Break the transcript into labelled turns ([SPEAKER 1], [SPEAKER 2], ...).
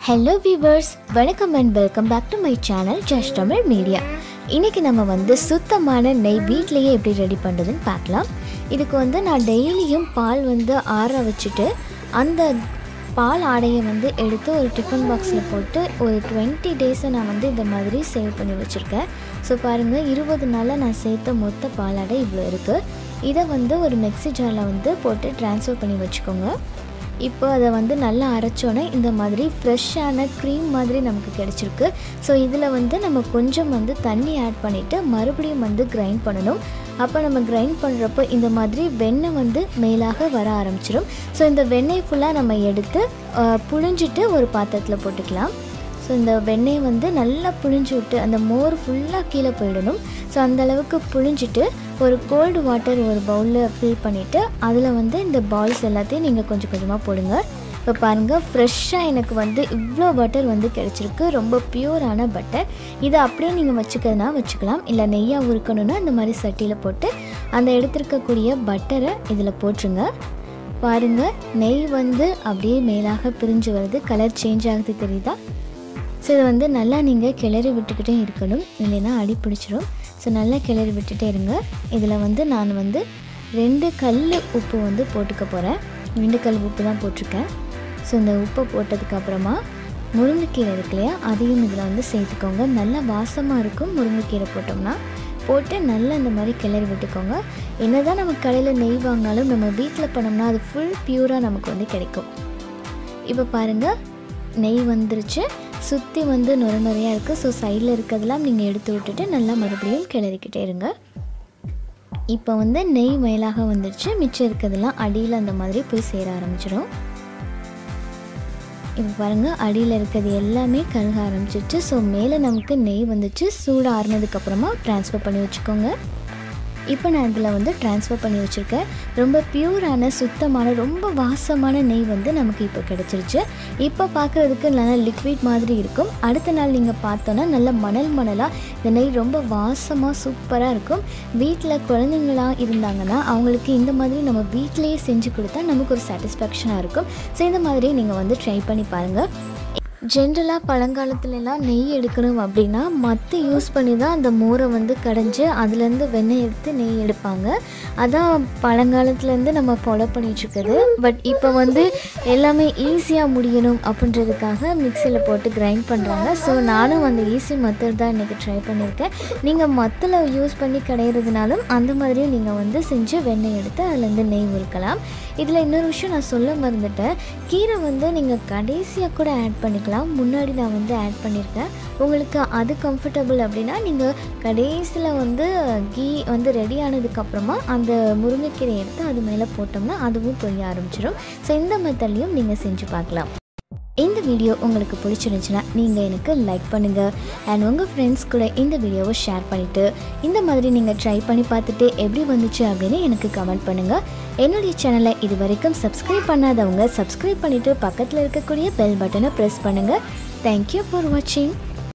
[SPEAKER 1] hello viewers வணக்கம் and welcome back to my channel just Tamil media இன்றைக்கி நம்ம வந்து சுத்தமான நெய் வீட்லேயே எப்படி ரெடி பண்ணுறதுன்னு பார்க்கலாம் இதுக்கு வந்து நான் டெய்லியும் பால் வந்து ஆற வச்சுட்டு அந்த பால் ஆடையை வந்து எடுத்து ஒரு டிஃபன் பாக்ஸில் போட்டு ஒரு டுவெண்ட்டி டேஸை நான் வந்து இந்த மாதிரி சேவ் பண்ணி வச்சுருக்கேன் ஸோ பாருங்கள் இருபது நாளில் நான் சேர்த்த மொத்த பால் ஆடை இவ்வளோ இருக்குது இதை வந்து ஒரு மிக்ஸி ஜாரில் வந்து போட்டு ட்ரான்ஸ்ஃபர் பண்ணி வச்சுக்கோங்க இப்போ அதை வந்து நல்லா அரைச்சோன்னே இந்த மாதிரி ஃப்ரெஷ்ஷான க்ரீம் மாதிரி நமக்கு கிடச்சிருக்கு ஸோ இதில் வந்து நம்ம கொஞ்சம் வந்து தண்ணி ஆட் பண்ணிவிட்டு மறுபடியும் வந்து கிரைண்ட் பண்ணணும் அப்போ நம்ம கிரைண்ட் பண்ணுறப்போ இந்த மாதிரி வெண்ணெய் வந்து மேலாக வர ஆரம்பிச்சிடும் ஸோ இந்த வெண்ணெய் ஃபுல்லாக நம்ம எடுத்து அஹ், புழிஞ்சிட்டு ஒரு பாத்திரத்தில் போட்டுக்கலாம் ஸோ இந்த வெண்ணெய் வந்து நல்லா புழிஞ்சு விட்டு அந்த மோர் ஃபுல்லாக கீழே போயிடணும் ஸோ அந்த அளவுக்கு புழிஞ்சிட்டு ஒரு கோல்டு வாட்டர் ஒரு பவுலில் ஃபில் பண்ணிவிட்டு அதில் வந்து இந்த பால்ஸ் எல்லாத்தையும் நீங்கள் கொஞ்சம் கொஞ்சமாக போடுங்க இப்போ பாருங்கள் ஃப்ரெஷ்ஷாக எனக்கு வந்து இவ்வளோ பட்டர் வந்து கிடச்சிருக்கு ரொம்ப பியூரான பட்டர் இதை அப்படியே நீங்கள் வச்சுக்கிறதுனா வச்சுக்கலாம் இல்லை நெய்யாக உருக்கணும்னா இந்த மாதிரி சட்டியில் போட்டு அந்த எடுத்திருக்கக்கூடிய பட்டரை இதில் போட்டுருங்க பாருங்கள் நெய் வந்து அப்படியே மேலாக பிரிஞ்சு வருது கலர் சேஞ்ச் ஆகுது தெரியுதா ஸோ இதை வந்து நல்லா நீங்கள் கிளறி விட்டுக்கிட்டே இருக்கணும் இல்லைன்னா அடி பிடிச்சிரும் ஸோ நல்லா கிளறி விட்டுட்டே இருங்க இதில் வந்து நான் வந்து ரெண்டு கல் உப்பு வந்து போட்டுக்க போகிறேன் ரெண்டு கல் உப்பு தான் போட்டிருக்கேன் ஸோ இந்த உப்பை போட்டதுக்கப்புறமா முருங்கைக்கீரை இருக்கு இல்லையா அதையும் இதில் வந்து சேர்த்துக்கோங்க நல்லா வாசமாக இருக்கும் முருங்கைக்கீரை போட்டோம்னா போட்டு நல்லா இந்த மாதிரி கிளறி விட்டுக்கோங்க என்ன தான் நம்ம கடையில் நெய் வாங்கினாலும் நம்ம வீட்டில் பண்ணோம்னா அது ஃபுல் பியூராக நமக்கு வந்து கிடைக்கும் இப்போ பாருங்கள் நெய் வந்துருச்சு சுற்றி வந்து நுர நுறையாக இருக்குது ஸோ சைடில் இருக்கிறதெல்லாம் நீங்கள் எடுத்து விட்டுட்டு நல்லா மறுபடியும் கிளறிக்கிட்டே இருங்க இப்போ வந்து நெய் மேலாக வந்துருச்சு மிச்சம் இருக்கிறதெல்லாம் அடியில் அந்த மாதிரி போய் சேர ஆரம்பிச்சிடும் இப்போ பாருங்கள் அடியில் இருக்கிறது எல்லாமே கருக ஆரம்பிச்சிருச்சு ஸோ மேலே நமக்கு நெய் வந்துச்சு சூடு ஆறுனதுக்கப்புறமா ட்ரான்ஸ்ஃபர் பண்ணி வச்சுக்கோங்க இப்போ நான் இதில் வந்து ட்ரான்ஸ்ஃபர் பண்ணி வச்சுருக்கேன் ரொம்ப பியூரான சுத்தமான ரொம்ப வாசமான நெய் வந்து நமக்கு இப்போ கிடச்சிருச்சு இப்போ பார்க்குறதுக்கு நல்லா லிக்விட் மாதிரி இருக்கும் அடுத்த நாள் நீங்கள் பார்த்தோன்னா நல்ல மணல் மணலாக இந்த நெய் ரொம்ப வாசமாக சூப்பராக இருக்கும் வீட்டில் குழந்தைங்களாம் இருந்தாங்கன்னா அவங்களுக்கு இந்த மாதிரி நம்ம வீட்டிலேயே செஞ்சு கொடுத்தா நமக்கு ஒரு சாட்டிஸ்ஃபேக்ஷனாக இருக்கும் ஸோ இந்த மாதிரி நீங்கள் வந்து ட்ரை பண்ணி பாருங்கள் ஜென்ரலாக பழங்காலத்துலலாம் நெய் எடுக்கணும் அப்படின்னா மத்து யூஸ் பண்ணி தான் அந்த மோரை வந்து கடைஞ்சி அதுலேருந்து வெண்ணெய் எடுத்து நெய் எடுப்பாங்க அதான் பழங்காலத்துலேருந்து நம்ம ஃபாலோ பண்ணிகிட்ருக்குது பட் இப்போ வந்து எல்லாமே ஈஸியாக முடியணும் அப்படின்றதுக்காக மிக்சியில் போட்டு கிரைண்ட் பண்ணுறாங்க ஸோ நானும் அந்த ஈஸி மெத்தட் தான் இன்றைக்கி ட்ரை பண்ணியிருக்கேன் நீங்கள் மத்தில் யூஸ் பண்ணி கடையிறதுனாலும் அந்த மாதிரியும் நீங்கள் வந்து செஞ்சு வெண்ணெய் எடுத்து அதுலேருந்து நெய் உருக்கலாம் இதில் இன்னொரு விஷயம் நான் சொல்ல மறந்துட்டேன் கீரை வந்து நீங்கள் கடைசியாக கூட ஆட் பண்ணிக்கலாம் முன்னாடி நான் வந்து ஆட் பண்ணியிருக்கேன் உங்களுக்கு அது கம்ஃபர்டபுள் அப்படின்னா நீங்கள் கடைசியில் வந்து கீ வந்து ரெடி ஆனதுக்கப்புறமா அந்த முருங்கைக்கீரை எடுத்து அது மேலே போட்டோம்னா அதுவும் பொரிய ஆரம்பிச்சிடும் ஸோ இந்த மெத்தட்லையும் நீங்கள் செஞ்சு பார்க்கலாம் இந்த வீடியோ உங்களுக்கு பிடிச்சிருந்துச்சுன்னா நீங்கள் எனக்கு லைக் பண்ணுங்கள் அண்ட் உங்கள் ஃப்ரெண்ட்ஸ் கூட இந்த வீடியோவை ஷேர் பண்ணிவிட்டு இந்த மாதிரி நீங்கள் ட்ரை பண்ணி பார்த்துட்டு எப்படி வந்துச்சு அப்படின்னு எனக்கு கமெண்ட் பண்ணுங்கள் என்னுடைய சேனலை இது வரைக்கும் சப்ஸ்கிரைப் பண்ணாதவங்க சப்ஸ்கிரைப் பண்ணிவிட்டு பக்கத்தில் இருக்கக்கூடிய பெல் பட்டனை ப்ரெஸ் பண்ணுங்கள் தேங்க்யூ ஃபார் வாட்சிங்